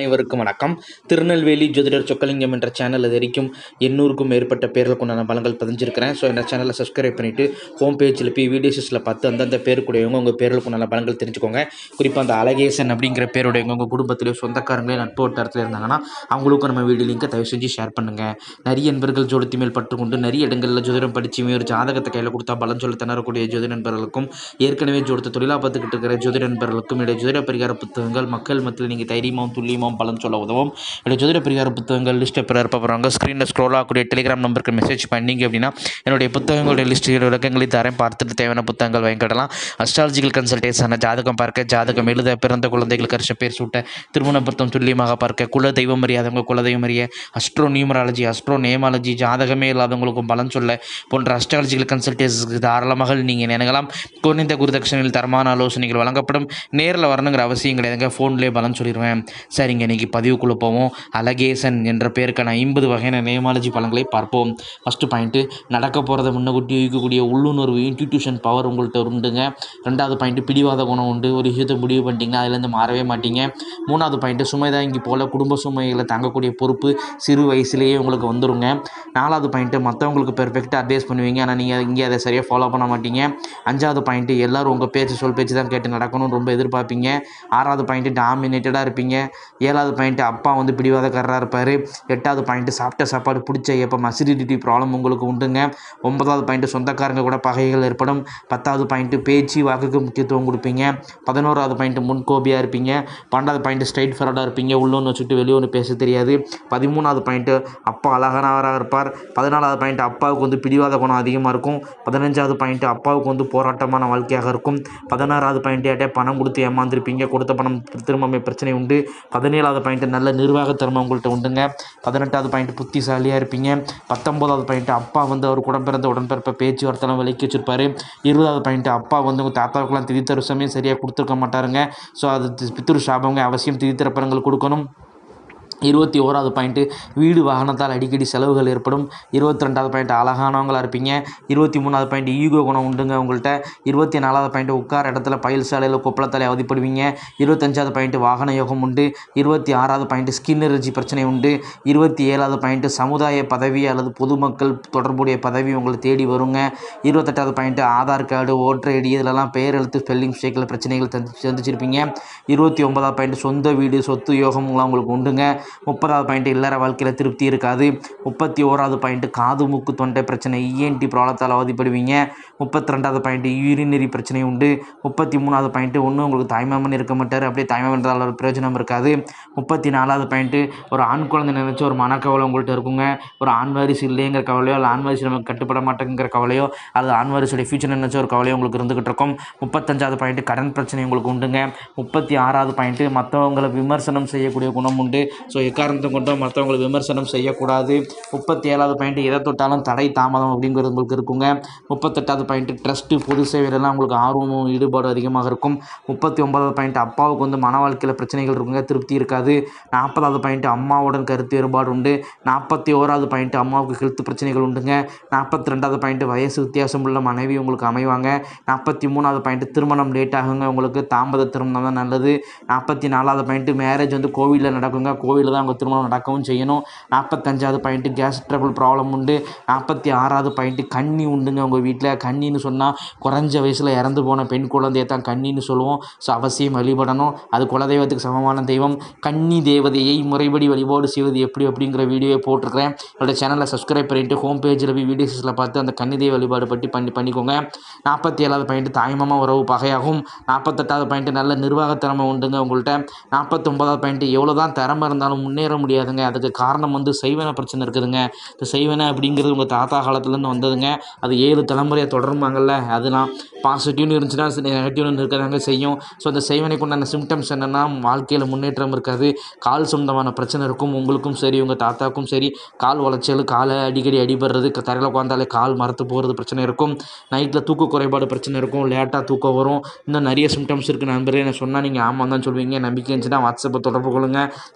அனைவருக்கும் வணக்கம் திருநெல்வேலி ஜோதிடர் சொக்கலிங்கம் என்ற சேனல் இது வரைக்கும் எண்ணூறுக்கும் மேற்பட்ட பேர்களுக்கு உண்டான பலங்கள் பதிஞ்சிருக்கிறேன் ஸோ இந்த சேனலை சப்ஸ்கிரைப் பண்ணிவிட்டு ஹோம் பேஜில் போய் வீடியோஸில் பார்த்து அந்தந்த பேருக்குடையவங்க உங்கள் பேர்களுக்கு உண்டான பலங்கள் தெரிஞ்சுக்கோங்க குறிப்பாக அந்த அழகேசன் அப்படிங்கிற பேருடையவங்க உங்கள் குடும்பத்திலேயோ சொந்தக்காரங்களே நட்பு வட்டாரத்தில் இருந்தாங்கன்னா அவங்களுக்கும் நம்ம வீடியோ லிங்கை தயவு செஞ்சு ஷேர் பண்ணுங்கள் நிறைய நண்பர்கள் ஜோதிடத்தி மேல் பற்றுக்கொண்டு நிறைய இடங்களில் ஜோதிடம் படிச்சுமே ஒரு ஜாதகத்தை கையில் கொடுத்தா பலன் சொல்ல திணறக்கூடிய ஜோதிட நண்பர்களுக்கும் ஏற்கனவே ஜோதிடத்தை தொழிலாக பார்த்துக்கிட்டு இருக்கிற ஜோதிட நண்பர்களுக்கும் இடைய ஜோதிட பரிகார புத்தகங்கள் மக்கள் மத்தியில் நீங்கள் தைரியமாகவும் துல்லியமாகவும் பலன் சொல்ல உதவும் என்னுடைய ஜோதிட பரிகார புத்தகங்கள் லிஸ்ட்டை பிற போகிறாங்க ஸ்க்ரீனில் ஸ்க்ரோல் ஆகக்கூடிய டெலிகிராம் நம்பருக்கு மெசேஜ் பண்ணீங்க அப்படின்னா என்னுடைய புத்தகங்களுடைய லிஸ்ட்டுகள் விளக்கங்களை தரேன் பார்த்துட்டு தேவையான புத்தகங்கள் வாங்கிக்கிடலாம் அஸ்ட்ராலஜிக்கல் கன்சல்டேஷன் ஜாதகம் பார்க்க ஜாதகம் எழுத பிறந்த குழந்தைகளுக்கு அரிச பேர் சூட்ட திருமண பொருத்தம் துல்லியமாக பார்க்க குல தெய்வம் அறியாதவங்க குல தெய்வம் அறிய அஸ்ட்ரோ நியூமராலஜி அஸ்ட்ரோ நேமாலஜி ஜாதகமே இல்லாதவங்களுக்கும் பலன் சொல்ல போன்ற அஸ்ட்ராலஜிக்கல் கன்சல்டேஷனுக்கு தாராளமாக நீங்கள் நினைக்கலாம் குறைந்த குருதட்சணையில் தரமான ஆலோசனைகள் வழங்கப்படும் நேரில் வரணுங்கிற அவசியம் கிடையாதுங்க ஃபோன்லேயே பலன் சொல்லிடுவேன் சரிங்க இன்றைக்கி பதிவுக்குள்ளே போவோம் அழகேசன் என்ற பேருக்கான ஐம்பது வகையான நேமாலஜி பலன்களை பார்ப்போம் ஃபஸ்ட்டு பாயிண்ட்டு நடக்க போகிறத முன்னக்கூட்டி யூகிக்கக்கூடிய உள்ளுணர்வு இன்ஸ்டிடியூஷன் பவர் உங்கள்கிட்ட உண்டுங்க ரெண்டாவது பாயிண்ட்டு பிடிவாத குணம் உண்டு ஒரு விஷயத்தை முடிவு பண்ணிட்டீங்கன்னா அதுலேருந்து மாறவே மாட்டீங்க மூணாவது பாயிண்ட்டு சுமை தான் இங்கே போல் குடும்ப சுமைகளை தாங்கக்கூடிய பொறுப்பு சிறு வயசுலேயே உங்களுக்கு வந்துருங்க நாலாவது பாயிண்ட்டு மற்றவங்களுக்கு பெர்ஃபெக்டாக அட்வைஸ் பண்ணுவீங்க ஆனால் நீங்கள் இங்கே அதை சரியாக ஃபாலோ பண்ண மாட்டீங்க அஞ்சாவது பாயிண்ட்டு எல்லோரும் உங்கள் பேச்சு சொல் பேச்சு தான் கேட்டு நடக்கணும்னு ரொம்ப எதிர்பார்ப்பீங்க ஆறாவது பாயிண்ட்டு டாமினேட்டடாக இருப்பீங்க ஏழாவது பாயிண்ட்டு அப்பா வந்து பிடிவாதக்காரராக இருப்பார் எட்டாவது பாயிண்ட்டு சாப்பிட்ட சாப்பாடு பிடிச்ச எப்போ அசிடிட்டி ப்ராப்ளம் உங்களுக்கு உண்டுங்க ஒன்பதாவது பாயிண்ட்டு சொந்தக்காரங்க கூட பகைகள் ஏற்படும் பத்தாவது பாயிண்ட்டு பேச்சு வாக்குக்கு முக்கியத்துவம் கொடுப்பீங்க பதினோராவது பாயிண்ட்டு முன்கோபியாக இருப்பீங்க பன்னெண்டாவது பாயிண்ட்டு ஸ்ட்ரைட் ஃபார்வர்டாக இருப்பீங்க உள்ளொன்று வச்சுட்டு வெளியே ஒன்று பேச தெரியாது பதிமூணாவது பாயிண்ட்டு அப்பா அழகானவராக இருப்பார் பதினாலாவது பாயிண்ட் அப்பாவுக்கு வந்து பிடிவாத குணம் அதிகமாக இருக்கும் பதினஞ்சாவது பாயிண்ட்டு அப்பாவுக்கு வந்து போராட்டமான வாழ்க்கையாக இருக்கும் பதினாறாவது பாயிண்ட் யார்ட்டே பணம் கொடுத்து ஏமாந்துருப்பீங்க கொடுத்த பணம் திரும்ப பிரச்சனை உண்டு பதினேழாவது பாயிண்ட்டு நல்ல நிர்வாக திறமை உங்கள்கிட்ட உண்டுங்க பதினெட்டாவது பாயிண்ட் புத்திசாலியாக இருப்பீங்க பத்தொம்போதாவது பாயிண்ட்டு அப்பா வந்து அவர் கூட பிறந்த உடன்பிறப்ப பேச்சுவார்த்தைலாம் விலக்கி வச்சிருப்பாரு இருபதாவது பாயிண்ட்டு அப்பா வந்து உங்கள் தாத்தாவுக்கெல்லாம் திதி தரிசனமே சரியாக கொடுத்துருக்க மாட்டாருங்க ஸோ அது பித்ரு சாபங்க அவசியம் திதி திறப்பரங்கள் கொடுக்கணும் இருபத்தி ஓராவது பாயிண்ட்டு வீடு வாகனத்தால் அடிக்கடி செலவுகள் ஏற்படும் இருபத்தி ரெண்டாவது பாயிண்ட் அழகானவங்களாக இருப்பீங்க இருபத்தி மூணாவது பாயிண்ட் ஈகோ குணம் உண்டுங்க உங்கள்கிட்ட இருபத்தி நாலாவது பாயிண்ட் உட்கார இடத்துல பயில் சாலையில் கொப்பளத்தாலே அவதிப்படுவீங்க இருபத்தஞ்சாவது பாயிண்ட் வாகன யோகம் உண்டு இருபத்தி ஆறாவது பாயிண்ட் ஸ்கின் எனர்ஜி பிரச்சனை உண்டு இருபத்தி ஏழாவது பாயிண்ட் சமுதாய பதவி அல்லது பொதுமக்கள் தொடர்புடைய பதவி உங்களை தேடி வருங்க இருபத்தெட்டாவது point Aadhaar card voter ID இதிலெல்லாம் பெயர் எழுத்து ஸ்பெல்லிங் மிஸ்டேக்கில் பிரச்சனைகள் சந்தி சந்திச்சிருப்பீங்க இருபத்தி ஒன்பதாவது பாயிண்ட் சொந்த வீடு சொத்து யோகம்லாம் உங்களுக்கு உண்டுங்க முப்பதாவது பாயிண்ட் இல்லற வாழ்க்கையில் திருப்தி இருக்காது முப்பத்தி ஓராவது பாயிண்ட் காது மூக்கு தொண்டை பிரச்சனை இஎன்டி ப்ராப்ளத்தால் அவதிப்படுவீங்க முப்பத்தி ரெண்டாவது பாயிண்ட் யூரினரி பிரச்சனை உண்டு முப்பத்தி மூணாவது பாயிண்ட்டு ஒன்று உங்களுக்கு தாய்மாமன் இருக்க மாட்டார் அப்படியே தாய்மாமன்றதால் ஒரு பிரயோஜனம் இருக்காது முப்பத்தி நாலாவது பாயிண்ட்டு ஒரு ஆண் குழந்தை நினச்ச ஒரு மனக்கவலை உங்கள்கிட்ட இருக்குங்க ஒரு ஆண் வாரிசு இல்லைங்கிற கவலையோ இல்லை ஆண் வாரிசு நமக்கு கட்டுப்பட மாட்டேங்கிற கவலையோ அல்லது ஆண் வாரிசுடைய ஃபியூச்சர் நினச்ச ஒரு கவலையோ உங்களுக்கு இருந்துகிட்டு இருக்கும் முப்பத்தஞ்சாவது பாயிண்ட்டு கடன் பிரச்சனை உங்களுக்கு உண்டுங்க முப்பத்தி ஆறாவது பாயிண்ட்டு மற்றவங்களை விமர்சனம் செய்யக்கூடிய குணம் உண்டு ஸோ எக்காரணத்தை கொண்டும் மற்றவங்களை விமர்சனம் செய்யக்கூடாது முப்பத்தி ஏழாவது பாயிண்ட்டு எதை தொட்டாலும் தடை தாமதம் அப்படிங்கிறது உங்களுக்கு இருக்குங்க முப்பத்தெட்டாவது பாயிண்ட்டு ட்ரஸ்ட்டு பொது சேவையிலலாம் உங்களுக்கு ஆர்வமும் ஈடுபாடு அதிகமாக இருக்கும் முப்பத்தி ஒன்பதாவது பாயிண்ட் அப்பாவுக்கு வந்து மன வாழ்க்கையில் பிரச்சனைகள் இருக்குங்க திருப்தி இருக்காது நாற்பதாவது பாயிண்ட் அம்மாவுடன் கருத்து வேறுபாடு உண்டு நாற்பத்தி ஓராவது பாயிண்ட் அம்மாவுக்கு ஹெல்த் பிரச்சனைகள் உண்டுங்க நாற்பத்தி ரெண்டாவது பாயிண்ட் வயசு வித்தியாசம் உள்ள மனைவி உங்களுக்கு அமைவாங்க நாற்பத்தி மூணாவது பாயிண்ட் திருமணம் லேட் ஆகுங்க உங்களுக்கு தாமத திருமணம் தான் நல்லது நாற்பத்தி நாலாவது பாயிண்ட்டு மேரேஜ் வந்து கோவிலில் நடக்குங்க கோவிலில் தான் உங்கள் திருமணம் நடக்கவும் செய்யணும் நாற்பத்தஞ்சாவது பாயிண்ட்டு கேஸ் ட்ரபிள் ப்ராப்ளம் உண்டு நாற்பத்தி ஆறாவது பாயிண்ட்டு கன்னி உண்டுங்க உங்கள் வீட்டில் கன்னின்னு சொன்னால் குறைஞ்ச வயசில் இறந்து போன பெண் குழந்தையை தான் கன்னின்னு சொல்லுவோம் ஸோ அவசியம் வழிபடணும் அது குலதெய்வத்துக்கு சமமான தெய்வம் கன்னி தேவதையை முறைப்படி வழிபாடு செய்வது எப்படி அப்படிங்கிற வீடியோவை போட்டிருக்கிறேன் என்னோட சேனலை சப்ஸ்கிரைப் பண்ணிவிட்டு ஹோம் பேஜில் போய் வீடியோஸில் பார்த்து அந்த கன்னி தெய்வ வழிபாடு பற்றி பண்ணி பண்ணிக்கோங்க நாற்பத்தி ஏழாவது பாயிண்ட்டு தாய்மாமா உறவு பகையாகும் நாற்பத்தெட்டாவது பாயிண்ட்டு நல்ல நிர்வாக திறமை உண்டுங்க உங்கள்கிட்ட நாற்பத்தொம்பதாவது பாயிண்ட்டு எவ்வளோ தான் திறமை இருந்தாலும் முன்னேற முடியாதுங்க அதுக்கு காரணம் வந்து செய்வன பிரச்சனை இருக்குதுங்க இந்த செய்வன அப்படிங்கிறது உங்கள் தாத்தா காலத்துலேருந்து வந்ததுங்க அது ஏழு தலைமுறையை தொடருமாங்கல்ல அதெல்லாம் பாசிட்டிவ்னு இருந்துச்சுன்னா நெகட்டிவ்னு இருக்கதாங்க செய்யும் ஸோ அந்த செய்வனைக்கு உண்டான சிம்டம்ஸ் என்னென்னா வாழ்க்கையில் முன்னேற்றம் இருக்காது கால் சொந்தமான பிரச்சனை இருக்கும் உங்களுக்கும் சரி உங்கள் தாத்தாவுக்கும் சரி கால் உளைச்சல் காலை அடிக்கடி அடிபடுறது தரையில் உட்காந்தாலே கால் மரத்து போகிறது பிரச்சனை இருக்கும் நைட்டில் தூக்க குறைபாடு பிரச்சனை இருக்கும் லேட்டாக தூக்கம் வரும் இன்னும் நிறைய சிம்டம்ஸ் இருக்குது நண்பரே நான் சொன்னால் நீங்கள் ஆமாம் தான் சொல்வீங்க நம்பிக்கை இருந்துச்சுன்னா வாட்ஸ்அப்பை தொடர்பு கொள்ளுங்கள் இந்த செய்வனை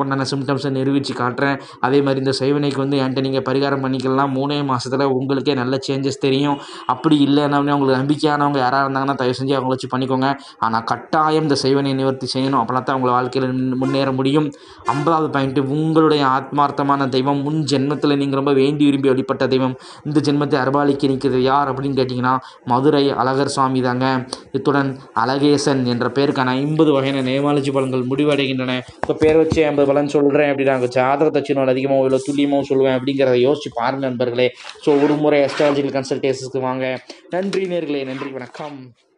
உண்டான சிம்டம்ஸை நிரூபித்து காட்டுறேன் அதே மாதிரி இந்த செய்வினைக்கு வந்து என்கிட்ட நீங்கள் பரிகாரம் பண்ணிக்கலாம் மூணே மாதத்தில் உங்களுக்கே நல்ல சேஞ்சஸ் தெரியும் அப்படி இல்லைன்னா உங்களுக்கு நம்பிக்கையானவங்க யாராக இருந்தாங்கன்னா தயவு செஞ்சு அவங்கள வச்சு பண்ணிக்கோங்க ஆனால் கட்டாயம் இந்த செய்வனை நிவர்த்தி செய்யணும் அப்படின்னா தான் உங்களை வாழ்க்கையில் முன்னேற முடியும் ஐம்பதாவது பாயிண்ட்டு உங்களுடைய ஆத்மார்த்தமான தெய்வம் முன் ஜென்மத்தில் நீங்கள் ரொம்ப வேண்டி விரும்பி வழிபட்ட தெய்வம் இந்த ஜென்மத்தை அர்பாலிக்க நிற்கிறது யார் அப்படின்னு கேட்டிங்கன்னா மதுரை அழகர் சுவாமி தாங்க இத்துடன் அழகேசன் என்ற பேருக்கான ஐம்பது வகையான நேமாலஜி பலன்கள் முடிவடைகின்றன இப்போ பேர் வச்சு ஐம்பது பலன் சொல்கிறேன் அப்படின்னா ஜாதகத்தை வச்சு அதிகமாக இவ்வளோ துல்லியமாக சொல்லுவேன் அப்படிங்கிறத யோசிச்சு பாருங்கள் நண்பர்களே ஸோ ஒரு முறை அஸ்ட்ராலஜிக்கல் கன்சல்டேஷனுக்கு வாங்க நன்றி நேர்களே நன்றி வணக்கம்